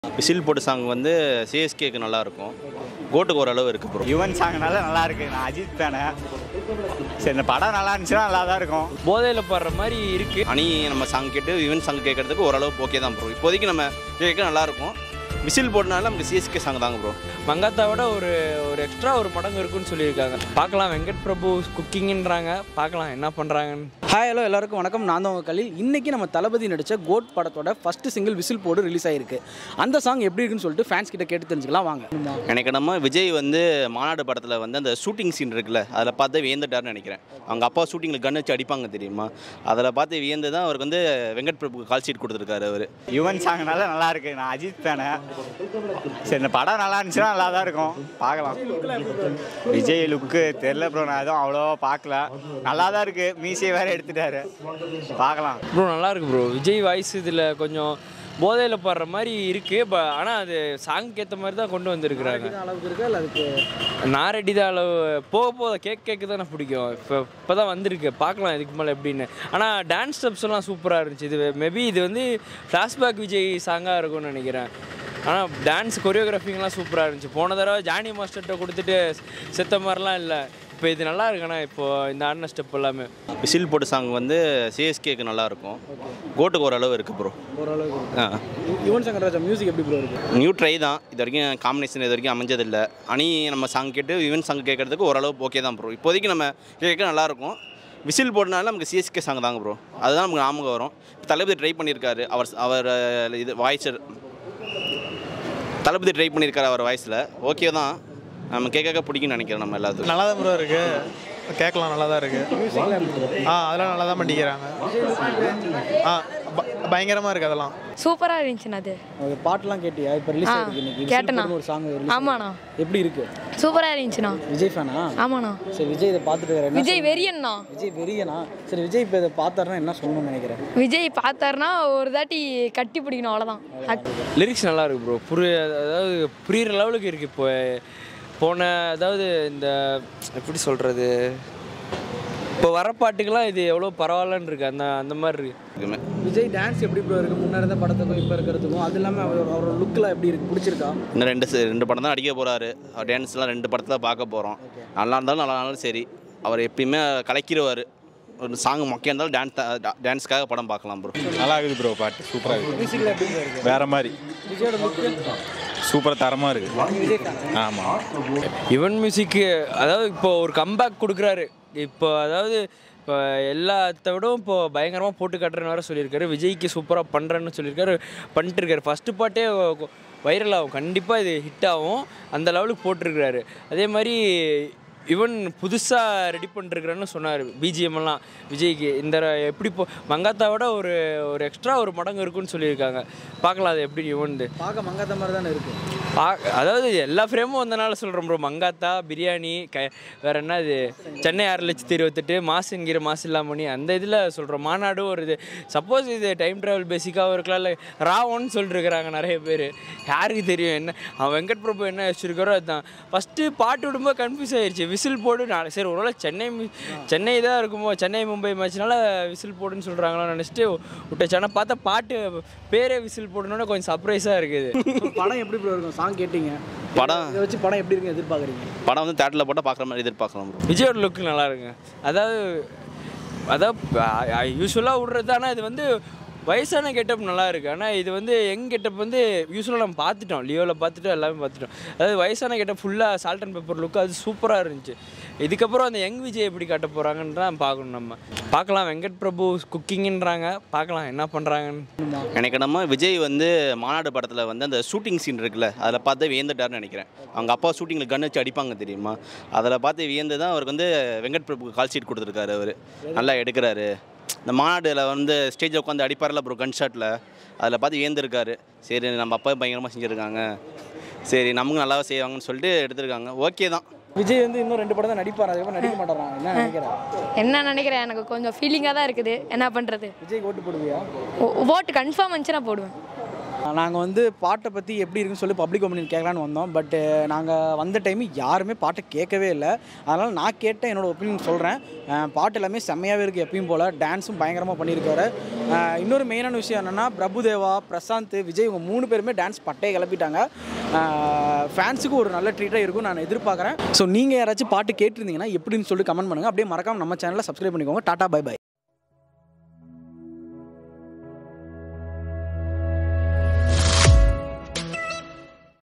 Whistle போட்டு song வந்து சிஎஸ்கேக்கு நல்லா இருக்கும் கோட்டுக்கு ஓரளவு இருக்கு ப்ரோ யுவன் சாங்னால நல்லா இருக்கு நான் அஜித் ஃபேனு சரி இந்த படம் நல்லா இருந்துச்சுன்னா நல்லா தான் இருக்கும் போதையில் பாடுற மாதிரி இருக்கு அணி நம்ம சாங் கேட்டு யுவன் சாங் கேட்கறதுக்கு ஓரளவு ஓகே தான் ப்ரோ இப்போதைக்கு நம்ம கேட்க நல்லா இருக்கும் விசில் போட்டனால நமக்கு சிஎஸ்கே சாங் தாங்க ப்ரோ மங்காத்தாவோட ஒரு ஒரு எக்ஸ்ட்ரா ஒரு மடங்கு இருக்குன்னு சொல்லியிருக்காங்க பார்க்கலாம் வெங்கட் பிரபு குக்கிங்ன்றாங்க பார்க்கலாம் என்ன பண்ணுறாங்கன்னு ஹாய் ஹலோ எல்லாருக்கும் வணக்கம் நான் தான் உங்கள் கலில் இன்றைக்கி நம்ம தளபதி நடித்த கோட் படத்தோட ஃபஸ்ட்டு சிங்கிள் விசில் போடு ரிலீஸ் ஆகிருக்கு அந்த சாங் எப்படி இருக்குன்னு சொல்லிட்டு ஃபேன்ஸ் கிட்ட கேட்டு தெரிஞ்சுக்கலாம் வாங்க எனக்கு நம்ம விஜய் வந்து மாநாடு படத்தில் வந்து அந்த ஷூட்டிங் சீன் இருக்குல்ல அதில் பார்த்து வியந்துட்டார்னு நினைக்கிறேன் அவங்க அப்பா ஷூட்டிங்கில் கன் வச்சு அடிப்பாங்க தெரியுமா அதில் பார்த்து வியந்து தான் அவருக்கு வந்து வெங்கட் பிரபுக்கு கால் ஷீட் கொடுத்துருக்காரு அவர் யுவன் சாங்னால நல்லா இருக்கு நான் அஜித் ஃபேனு சரி இந்த படம் நல்லா இருந்துச்சுன்னா நல்லா தான் இருக்கும் பார்க்கலாம் விஜய் லுக்கு தெரில ப்ரோ நான் எதுவும் அவ்வளோவா பார்க்கல நல்லா தான் இருக்கு மீசியை வேற எடுத்துட்டாரு பார்க்கலாம் ப்ரோ நல்லா இருக்கு ப்ரோ விஜய் வாய்ஸ் இதில் கொஞ்சம் போதையில் பாடுற மாதிரி இருக்கு ப ஆனால் அது சாங்க்கு ஏற்ற மாதிரி தான் கொண்டு வந்திருக்கிறாங்க அளவுக்கு இருக்கா இல்லை அதுக்கு நான் ரெடி தான் அளவு போக போக கேக் கேக்கு தானே பிடிக்கும் இப்போ இப்போ தான் வந்திருக்கு பார்க்கலாம் இதுக்கு மேலே எப்படின்னு ஆனால் டான்ஸ் ஸ்டெப்ஸ் எல்லாம் சூப்பராக இருந்துச்சு இது மேபி இது வந்து ஃப்ளாஷ்பேக் விஜய் சாங்காக இருக்கும்னு நினைக்கிறேன் ஆனால் டான்ஸ் கொரியோகிராஃபிங்லாம் சூப்பராக இருந்துச்சு போன தடவை ஜானி மாஸ்டர்கிட்ட கொடுத்துட்டு செத்த மாதிரிலாம் இல்லை இப்போ இது நல்லா இருக்குண்ணா இப்போ இந்த ஆடின ஸ்டெப் எல்லாமே விசில் போட்டு சாங் வந்து சிஎஸ்கேக்கு நல்லா இருக்கும் கோட்டுக்கு ஓரளவு இருக்கு ப்ரோ ஓரளவுக்கு ஆ யுவன் சங்கர் ராஜா மியூசிக் எப்படி ப்ரோ இருக்கு நியூ ட்ரை தான் இது வரைக்கும் காம்பினேஷன் இது வரைக்கும் அமைஞ்சதில்லை அணி நம்ம சாங் கேட்டு யுவன் சாங் கேட்கறதுக்கு ஓரளவு ஓகே தான் ப்ரோ இப்போதைக்கு நம்ம கேட்க நல்லா இருக்கும் விசில் போட்டனால நமக்கு சிஎஸ்கே சாங் தாங்க ப்ரோ அதுதான் நமக்கு ஞாபகம் வரும் இப்போ தளபதி ட்ரை பண்ணியிருக்காரு அவர் அவர் அஹ், இது வாய்ஸ் தளபதி ட்ரை பண்ணியிருக்காரு அவர் வாய்ஸில் ஓகே தான் நம்ம கேட்க கேட்க பிடிக்கும்னு நினைக்கிறேன் நம்ம எல்லாத்துக்கும் நல்லா தான் ப்ரோ இருக்கு கேட்கலாம் நல்லா தான் இருக்கு ஆ அதெல்லாம் நல்லா தான் பண்ணிக்கிறாங்க ஆ ப- பயங்கரமா இருக்கு அதெல்லாம் சூப்பராக இருந்துச்சுண்ணா அது ஓகே பாட்டுலாம் கேட்டியா இப்போ ரிலீஸ் ஆ, ஆயிருக்கு இன்னைக்கு விசில் கேட்டேண்ணா. போடுன்னு ஒரு சாங் ரிலீஸ் ஆமாண்ணா எப்படி இருக்கு சூப்பராக இருந்துச்சுண்ணா விஜய் ஃபேனா ஆமாண்ணா சரி விஜய் இதை பார்த்துட்டு இருக்காரு. என்ன விஜய் சொல்ல- வெறியண்ணா விஜய் வெறியனா சரி விஜய் இப்போ இதை பார்த்தாருன்னா என்ன சொல்லணும்னு நினைக்கிறேன் விஜய் பார்த்தாருன்னா ஒரு தாட்டி கட்டி பிடிக்கணும் அவ்வளோதான் லிரிக்ஸ் நல்லா இருக்கு ப்ரோ புரிய அதாவது புரியிற லெவலுக்கு இருக்கு இப்போ போன அதாவது இந்த எப்படி சொல்கிறது இப்போ வர பாட்டுக்கெல்லாம் இது எவ்வளோ பரவாயில்லன்னு இருக்கு அந்த அந்த மாதிரி இருக்கு இருக்குமே விஜய் டான்ஸ் எப்படி ப்ரோ இருக்கு முன்னாடி இருந்த படத்துக்கும் இப்போ இருக்கிறதுக்கும் அது இல்லாமல் அவர் அவரோட லுக்கில் எப்படி இருக்கு பிடிச்சிருக்கா இன்னும் ரெண்டு se- ரெண்டு படம் தான் அடிக்க போகிறாரு அவர் டான்ஸ்லாம் ரெண்டு படத்தில் பார்க்க போகிறோம் நல்லா இருந்தாலும் நல்லா இருந்தாலும் சரி அவர் எப்பயுமே கலக்கிடுவார் ஒரு சாங் மொக்கையாக இருந்தாலும் டான்ஸ் டான்ஸ்க்காக படம் பார்க்கலாம் ப்ரோ நல்லா இருக்குது ப்ரோ பாட்டு சூப்பராக இருக்குது மியூசிக்கில் எப்படி bro இருக்கு வேற மாதிரி விஜயோட லுக்கு சூப்பராக தரமாக இருக்குது விஜய் ஃபேன் ஆமாம் யுவன் மியூசிக்கு அதாவது இப்போ ஒரு கம்பேக் கொடுக்குறாரு இப்போ அதாவது இப்போ எல்லாத்த விடவும் இப்போ பயங்கரமாக போட்டு காட்டுறேன்னு வேற சொல்லியிருக்காரு விஜய்க்கு சூப்பராக பண்ணுறேன்னு சொல்லியிருக்காரு பண்ணிட்டு இருக்காரு ஃபஸ்ட்டு பாட்டே வைரல் ஆகும் கண்டிப்பாக இது ஹிட் ஆகும் அந்த லெவலுக்கு போட்டிருக்கிறாரு அதே மாதிரி இவன் புதுசாக ரெடி பண்ணிருக்கிறேன்னு சொன்னார் பிஜிஎம் எல்லாம் விஜய்க்கு இந்த ர- எப்படி இப்போ மங்காத்தாவோட ஒரு ஒரு எக்ஸ்ட்ரா ஒரு மடங்கு இருக்குன்னு சொல்லியிருக்காங்க பார்க்கலாம் அது எப்படி இவன்து பார்க்க மங்காத்த மாதிரி தானே இருக்கு பா அதாவது எல்லா ஃப்ரேமும் வந்தனால சொல்கிறோம் ப்ரோ மங்காத்தா பிரியாணி க வேற என்ன இது சென்னை ஆறு லட்சத்தி இருபத்தெட்டு மாசு என்கிற மாசு இல்லாமணி அந்த இதில் சொல்கிறோம் மாநாடு ஒரு இது சப்போஸ் இது டைம் ட்ராவல் பேசிக்காக இருக்கலாம் இல்லை ராவன்னு சொல்லிருக்கிறாங்க நிறைய பேர் யாருக்கு தெரியும் என்ன அவன் வெங்கட் பிரபு என்ன வச்சிருக்காரோ அதுதான் ஃபஸ்ட்டு பாட்டு விடும்போது கன்ஃபியூஸ் ஆயிடுச்சு விசில் போடு நான் சரி ஒருவேளை சென்னை மி- சென்னை தான் இருக்குமோ சென்னை மும்பை மேட்ச்னால விசில் போடுன்னு சொல்கிறாங்களோ நினச்சிட்டு விட்டச்சு ஆனால் பார்த்தா பாட்டு பேரே விசில் போடணுன்னு கொஞ்சம் சர்ப்ரைஸாக இருக்குது படம் எப்படி ப்ரோ இருக்கும் சாங் கேட்டீங்க படம் இதை வச்சு படம் எப்படி இருக்குன்னு எதிர்பார்க்குறீங்க படம் வந்து தேட்டரில் போட்டால் பார்க்குற மாதிரி எதிர்பார்க்கலாம் ப்ரோ விஜயோட லுக் நல்லா இருக்குங்க அதாவது அதாவது யூஸ்வலாக விடுறது ஆனால் இது வந்து வயசான கெட்டப் நல்லா இருக்கு ஆனால் இது வந்து யங் கெட்டப் வந்து யூஸ்வலாக நம்ம பார்த்துட்டோம் லியோவில் பார்த்துட்டோம் எல்லாமே பார்த்துட்டோம் அதாவது வயசான கெட்டப் ஃபுல்லாக சால்ட் அண்ட் பெப்பர் லுக் அது சூப்பராக இருந்துச்சு இதுக்கப்புறம் அந்த யங் விஜய் எப்படி காட்ட போகிறாங்கன்னு தான் பார்க்கணும் நம்ம பார்க்கலாம் வெங்கட் பிரபு குக்கிங்ன்றாங்க பார்க்கலாம் என்ன பண்ணுறாங்கன்னு எனக்கு நம்ம விஜய் வந்து மாநாடு படத்தில் வந்து அந்த ஷூட்டிங் சீன் இருக்குல்ல அதில் பார்த்து வியந்துட்டார்னு நினைக்கிறேன் அவங்க அப்பா ஷூட்டிங்கில் கன் வச்சு அடிப்பாங்க தெரியுமா அதில் பார்த்து வியந்து தான் அவருக்கு வந்து வெங்கட் பிரபுக்கு கால் ஷீட் கொடுத்துருக்காரு அவர் நல்லா எடுக்கிறாரு இந்த மாநாடுல வந்து ஸ்டேஜில் உட்காந்து அடிப்பார்ல ப்ரோ கன் ஷாட்டில் அதில் பார்த்து வியந்துருக்காரு சரி நம்ம அப்பா பயங்கரமாக செஞ்சுருக்காங்க சரி நமக்கு நல்லா செய்வாங்கன்னு சொல்லிட்டு எடுத்திருக்காங்க ஓகே தான் விஜய் வந்து இன்னும் ரெண்டு படம் தான் நடிப்பார் அதுக்கப்புறம் நடிக்க மாட்டாரான் என்ன நினைக்கிறேன் என்ன நினைக்கிறேன் எனக்கு கொஞ்சம் ஃபீலிங்காக தான் இருக்குது என்ன பண்ணுறது விஜய் ஓட்டு போடுவியா ஓட்டு கன்ஃபார்ம் வந்துச்சுன்னா போடுவேன் நாங்கள் வந்து பாட்டை பற்றி எப்படி இருக்குன்னு சொல்லி பப்ளிக் ஒப்பீனியன் கேட்கலான்னு வந்தோம் பட் நாங்கள் வந்த டைம் யாருமே பாட்டை கேட்கவே இல்லை அதனால் நான் கேட்ட என்னோட ஒப்பீனியன் சொல்கிறேன் பாட்டு எல்லாமே செம்மையாகவே இருக்குது எப்பயும் போல் டான்ஸும் பயங்கரமாக பண்ணியிருக்காரு அஹ் இன்னொரு மெயினான விஷயம் என்னென்னா பிரபுதேவா பிரசாந்த் விஜய் இவங்க மூணு பேருமே டான்ஸ் பட்டையை கிளப்பிட்டாங்க ஃபேன்ஸுக்கு ஒரு நல்ல ட்ரீட்டாக இருக்கும் நான் எதிர்பார்க்குறேன் ஸோ நீங்கள் யாராச்சும் பாட்டு கேட்டிருந்தீங்கன்னா எப்படின்னு சொல்லிட்டு கமெண்ட் பண்ணுங்கள் அப்படியே மறக்காம நம்ம சேனலை சப்ஸ்கிரைப் பண்ணிக்கோங்க டாடா பை பை